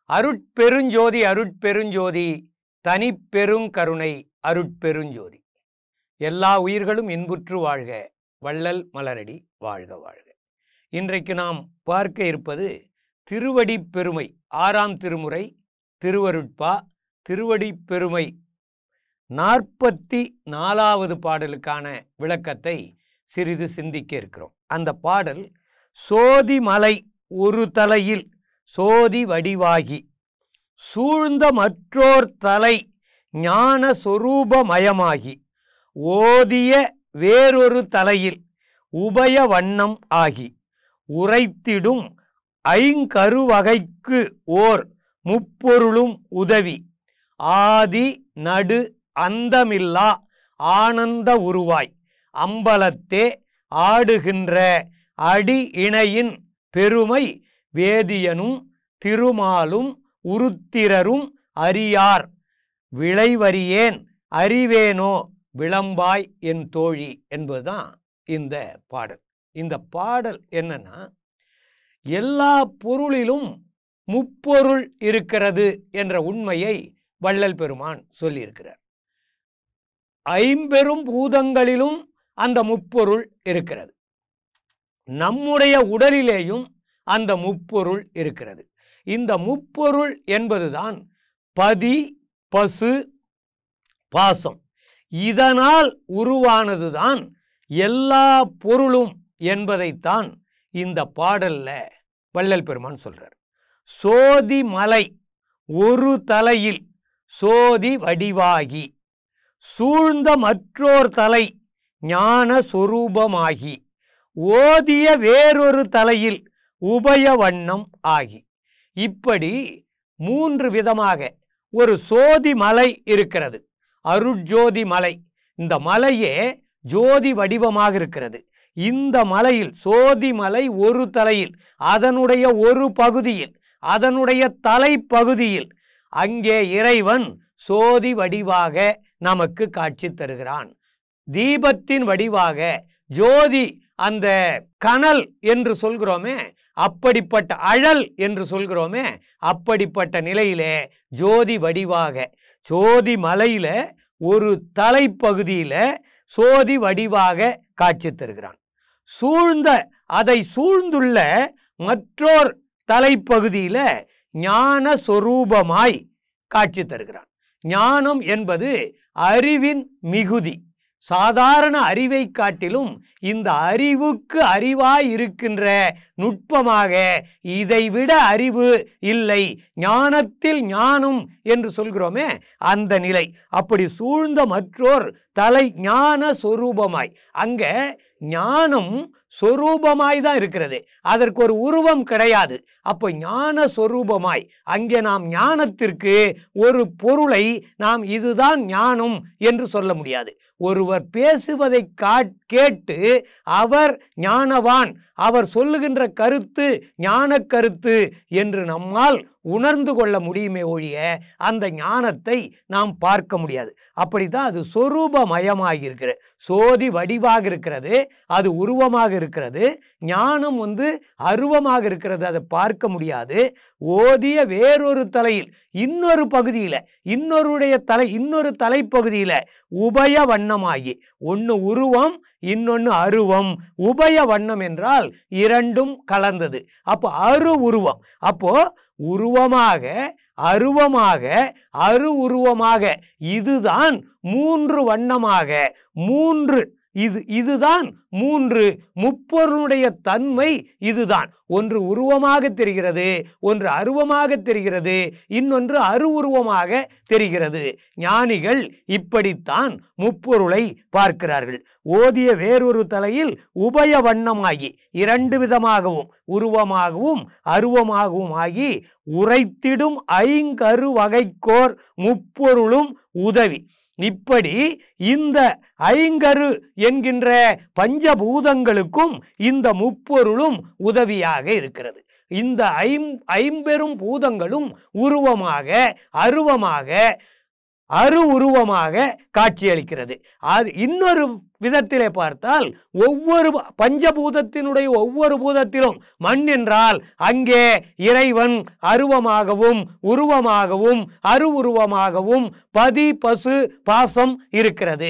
அருட்பெருஞ்சோதி அருட்பெருஞ்சோதி தனிப்பெருங்கருணை அருட்பெருஞ்சோதி எல்லா உயிர்களும் இன்புற்று வாழ்க வள்ளல் மலரடி வாழ்க வாழ்க இன்றைக்கு நாம் பார்க்க இருப்பது திருவடி பெருமை ஆறாம் திருமுறை திருவருட்பா திருவடி பெருமை நாற்பத்தி நாலாவது பாடலுக்கான விளக்கத்தை சிறிது சிந்திக்க இருக்கிறோம் அந்த பாடல் சோதிமலை ஒரு தலையில் சோதி வடிவாகி சூழ்ந்த மற்றோர் தலை ஞான சொரூபமயமாகி ஓதிய வேறொரு தலையில் உபய வண்ணம் ஆகி உரைத்திடும் ஐங்கருவகைக்கு ஓர் முப்பொருளும் உதவி ஆதி நடு அந்தமில்லா ஆனந்த உருவாய் அம்பலத்தே ஆடுகின்ற அடி இணையின் பெருமை வேதியனும் திருமாலும் உருத்திரரும் அறியார் விளைவறியேன் அறிவேனோ விளம்பாய் என் தோழி என்பதுதான் இந்த பாடல் இந்த பாடல் என்னன்னா எல்லா பொருளிலும் முப்பொருள் இருக்கிறது என்ற உண்மையை வள்ளல் பெருமான் சொல்லியிருக்கிறார் ஐம்பெரும் பூதங்களிலும் அந்த முப்பொருள் இருக்கிறது நம்முடைய உடலிலேயும் அந்த முப்பொருள் இருக்கிறது இந்த முப்பொருள் என்பதுதான் பதி பசு பாசம் இதனால் உருவானதுதான் எல்லா பொருளும் என்பதைத்தான் இந்த பாடல்ல வள்ளல் பெருமான் சொல்றார் சோதி மலை ஒரு தலையில் சோதி வடிவாகி சூழ்ந்த மற்றோர் தலை ஞான சொரூபமாகி ஓதிய வேறொரு தலையில் உபய வண்ணம் ஆகி இப்படி மூன்று விதமாக ஒரு சோதி மலை இருக்கிறது அருட்ஜோதி மலை இந்த மலையே ஜோதி வடிவமாக இருக்கிறது இந்த மலையில் சோதி மலை ஒரு தலையில் அதனுடைய ஒரு பகுதியில் அதனுடைய தலைப்பகுதியில் அங்கே இறைவன் சோதி வடிவாக நமக்கு காட்சி தருகிறான் தீபத்தின் வடிவாக ஜோதி அந்த கனல் என்று சொல்கிறோமே அப்படிப்பட்ட அழல் என்று சொல்கிறோமே அப்படிப்பட்ட நிலையிலே ஜோதி வடிவாக சோதி மலையில ஒரு தலைப்பகுதியில சோதி வடிவாக காட்சி தருகிறான் சூழ்ந்த அதை சூழ்ந்துள்ள மற்றோர் தலைப்பகுதியில ஞான சொரூபமாய் காட்சி தருகிறான் ஞானம் என்பது அறிவின் மிகுதி சாதாரண அறிவை காட்டிலும் இந்த அறிவுக்கு அறிவாய் இருக்கின்ற நுட்பமாக இதைவிட அறிவு இல்லை ஞானத்தில் ஞானம் என்று சொல்கிறோமே அந்த நிலை அப்படி சூழ்ந்த மற்றோர் தலை ஞான சொரூபமாய் அங்க ஞானம் சொரூபமாய் தான் இருக்கிறது அதற்கு ஒரு உருவம் கிடையாது அப்போ ஞான சொரூபமாய் அங்கே நாம் ஞானத்திற்கு ஒரு பொருளை நாம் இதுதான் ஞானம் என்று சொல்ல முடியாது ஒருவர் பேசுவதை காட் கேட்டு அவர் ஞானவான் அவர் சொல்லுகின்ற கருத்து ஞான கருத்து என்று நம்மால் உணர்ந்து கொள்ள முடியுமே ஒழிய அந்த ஞானத்தை நாம் பார்க்க முடியாது அப்படித்தான் அது சொரூபமயமாக இருக்கிறது சோதி வடிவாக இருக்கிறது அது உருவமாக இருக்கிறது ஞானம் வந்து அருவமாக இருக்கிறது அதை பார்க்க முடியாது ஓதிய வேறொரு தலையில் இன்னொரு பகுதியில் இன்னொருடைய தலை இன்னொரு தலைப்பகுதியில் உபய வண்ணமாகி ஒன்று உருவம் இன்னொன்று அருவம் உபய வண்ணம் என்றால் இரண்டும் கலந்தது அப்போ அரு உருவம் அப்போ உருவமாக அருவமாக அரு உருவமாக இதுதான் மூன்று வண்ணமாக மூன்று இது இதுதான் மூன்று முப்பொருளுடைய தன்மை இதுதான் ஒன்று உருவமாக தெரிகிறது ஒன்று அருவமாக தெரிகிறது இன்னொன்று அரு உருவமாக தெரிகிறது ஞானிகள் இப்படித்தான் முப்பொருளை பார்க்கிறார்கள் ஓதிய வேறொரு தலையில் உபய வண்ணமாகி இரண்டு விதமாகவும் உருவமாகவும் அருவமாகவும் ஆகி உரைத்திடும் ஐங்கரு வகைக்கோர் முப்பொருளும் உதவி இப்படி இந்த ஐங்கரு என்கின்ற பஞ்சபூதங்களுக்கும் இந்த முப்பொருளும் உதவியாக இருக்கிறது இந்த ஐம் ஐம்பெரும் பூதங்களும் உருவமாக அருவமாக அரு உருவமாக காட்சியளிக்கிறது அது இன்னொரு விதத்திலே பார்த்தால் ஒவ்வொரு பஞ்சபூதத்தினுடைய ஒவ்வொரு பூதத்திலும் மண் என்றால் அங்கே இறைவன் அருவமாகவும் உருவமாகவும் அரு உருவமாகவும் பதி பசு பாசம் இருக்கிறது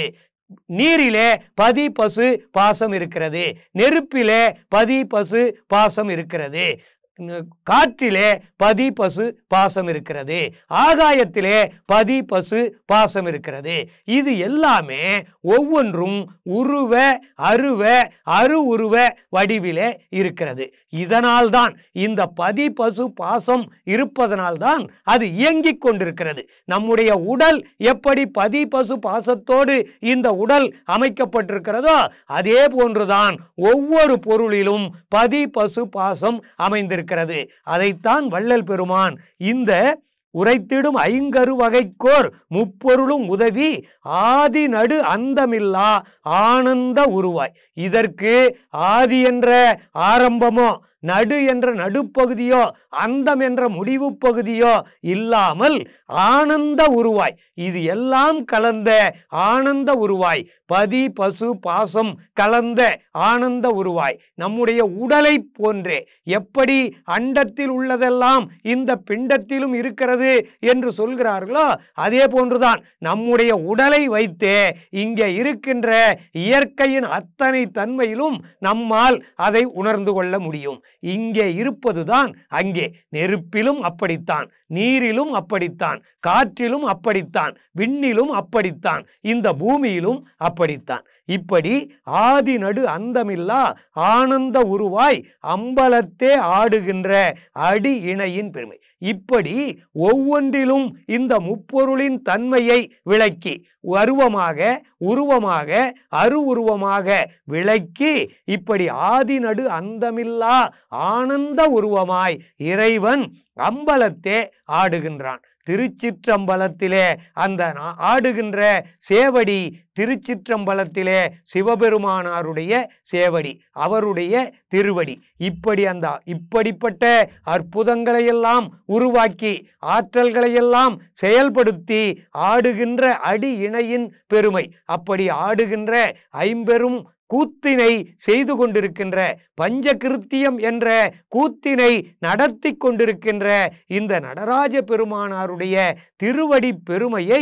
நீரிலே பதி பசு பாசம் இருக்கிறது நெருப்பிலே பதி பசு பாசம் இருக்கிறது ந- காற்றிலே பதி பசு பாசம் இருக்கிறது ஆகாயத்திலே பதி பசு பாசம் இருக்கிறது இது எல்லாமே ஒவ்வொன்றும் உருவ அருவ அரு உருவ வடிவிலே இருக்கிறது இதனால்தான் இந்த பதி பசு பாசம் இருப்பதனால்தான் அது இயங்கிக் கொண்டிருக்கிறது நம்முடைய உடல் எப்படி பதி பசு பாசத்தோடு இந்த உடல் அமைக்கப்பட்டிருக்கிறதோ அதே போன்றுதான் ஒவ்வொரு பொருளிலும் பதி பசு பாசம் அமைந்திருக்கிறது அதைத்தான் வள்ளல் பெருமான் இந்த உரைத்திடும் ஐங்கரு வகைக்கோர் முப்பொருளும் உதவி ஆதி நடு அந்தமில்லா ஆனந்த உருவாய் இதற்கு ஆதி என்ற ஆரம்பமோ நடு என்ற நடுப்பகுதியோ அந்தம் என்ற முடிவு பகுதியோ இல்லாமல் ஆனந்த உருவாய் இது எல்லாம் கலந்த ஆனந்த உருவாய் பதி பசு பாசம் கலந்த ஆனந்த உருவாய் நம்முடைய உடலை போன்றே எப்படி அண்டத்தில் உள்ளதெல்லாம் இந்த பிண்டத்திலும் இருக்கிறது என்று சொல்கிறார்களோ அதே போன்றுதான் நம்முடைய உடலை வைத்தே இங்கே இருக்கின்ற இயற்கையின் அத்தனை தன்மையிலும் நம்மால் அதை உணர்ந்து கொள்ள முடியும் இங்கே இருப்பதுதான் அங்கே நெருப்பிலும் அப்படித்தான் நீரிலும் அப்படித்தான் காற்றிலும் அப்படித்தான் விண்ணிலும் அப்படித்தான் இந்த பூமியிலும் அப்படித்தான் இப்படி ஆதி நடு அந்தமில்லா ஆனந்த உருவாய் அம்பலத்தே ஆடுகின்ற அடி இணையின் பெருமை இப்படி ஒவ்வொன்றிலும் இந்த முப்பொருளின் தன்மையை விளக்கி அருவமாக உருவமாக அரு உருவமாக விளக்கி இப்படி ஆதி நடு அந்தமில்லா ஆனந்த உருவமாய் இறைவன் அம்பலத்தே ஆடுகின்றான் திருச்சிற்றம்பலத்திலே அந்த நா- ஆடுகின்ற சேவடி திருச்சிற்றம்பலத்திலே சிவபெருமானாருடைய சேவடி அவருடைய திருவடி இப்படி அந்த இப்படிப்பட்ட அற்புதங்களையெல்லாம் உருவாக்கி ஆற்றல்களையெல்லாம் செயல்படுத்தி ஆடுகின்ற அடி இணையின் பெருமை அப்படி ஆடுகின்ற ஐம்பெரும் கூத்தினை செய்து கொண்டிருக்கின்ற பஞ்சகிருத்தியம் என்ற கூத்தினை நடத்தி கொண்டிருக்கின்ற இந்த நடராஜ பெருமானாருடைய திருவடி பெருமையை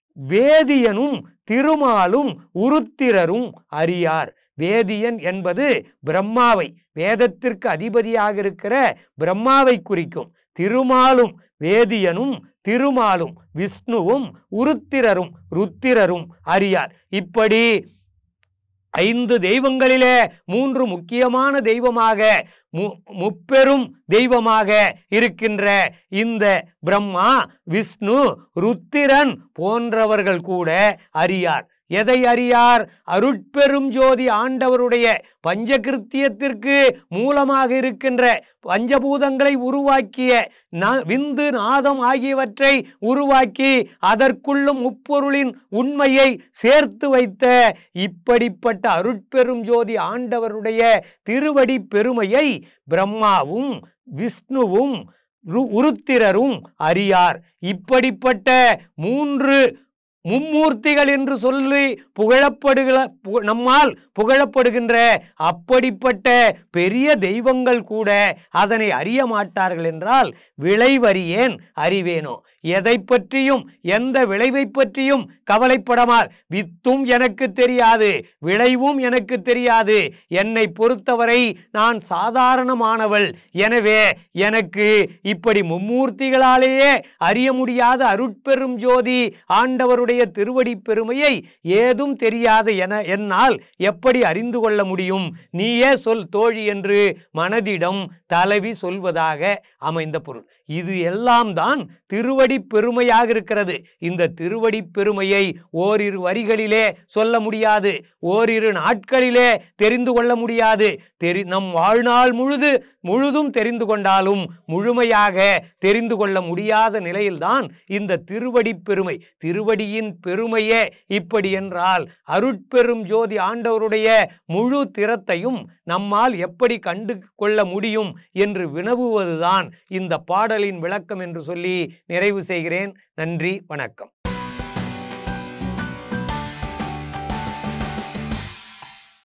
வேதியனும் திருமாலும் உருத்திரரும் அறியார் வேதியன் என்பது பிரம்மாவை வேதத்திற்கு அதிபதியாக இருக்கிற பிரம்மாவை குறிக்கும் திருமாலும் வேதியனும் திருமாலும் விஷ்ணுவும் உருத்திரரும் ருத்திரரும் அறியார் இப்படி ஐந்து தெய்வங்களிலே மூன்று முக்கியமான தெய்வமாக மு முப்பெரும் தெய்வமாக இருக்கின்ற இந்த பிரம்மா விஷ்ணு ருத்திரன் போன்றவர்கள் கூட அறியார் எதை அறியார் அருட்பெரும் ஜோதி ஆண்டவருடைய பஞ்சகிருத்தியத்திற்கு மூலமாக இருக்கின்ற பஞ்சபூதங்களை உருவாக்கிய ந- விந்து நாதம் ஆகியவற்றை உருவாக்கி அதற்குள்ளும் முப்பொருளின் உண்மையை சேர்த்து வைத்த இப்படிப்பட்ட அருட்பெரும் ஜோதி ஆண்டவருடைய திருவடி பெருமையை பிரம்மாவும் விஷ்ணுவும் ரு- உருத்திரரும் அறியார் இப்படிப்பட்ட மூன்று மும்மூர்த்திகள் என்று சொல்லி புகழப்படுகிற பு- நம்மால் புகழப்படுகின்ற அப்படிப்பட்ட பெரிய தெய்வங்கள் கூட அதனை அறிய மாட்டார்கள் என்றால் விளைவறியேன் அறிவேனோ எதை பற்றியும் எந்த விளைவை பற்றியும் கவலைப்படமால் வித்தும் எனக்கு தெரியாது விளைவும் எனக்கு தெரியாது என்னை பொறுத்தவரை நான் சாதாரணமானவள் எனவே எனக்கு இப்படி மும்மூர்த்திகளாலேயே அறிய முடியாத அருட்பெரும் ஜோதி ஆண்டவருடைய திருவடி பெருமையை ஏதும் தெரியாத என என்னால் எப்படி அறிந்து கொள்ள முடியும் நீயே சொல் தோழி என்று மனதிடம் தலைவி சொல்வதாக அமைந்த பொருள் இது எல்லாம் தான் திருவடி பெருமையாக இருக்கிறது இந்த திருவடி பெருமையை ஓரிரு வரிகளிலே சொல்ல முடியாது ஓரிரு நாட்களிலே தெரிந்து கொள்ள முடியாது தெரி நம் வாழ்நாள் முழுது முழுதும் தெரிந்து கொண்டாலும் முழுமையாக தெரிந்து கொள்ள முடியாத நிலையில்தான் இந்த திருவடி பெருமை திருவடியின் பெருமையே இப்படி என்றால் அருட்பெரும் ஜோதி ஆண்டவருடைய முழு திறத்தையும் நம்மால் எப்படி கண்டு கொள்ள முடியும் என்று வினவுவதுதான் இந்த பாடலின் விளக்கம் என்று சொல்லி நிறைவு செய்கிறேன் நன்றி வணக்கம்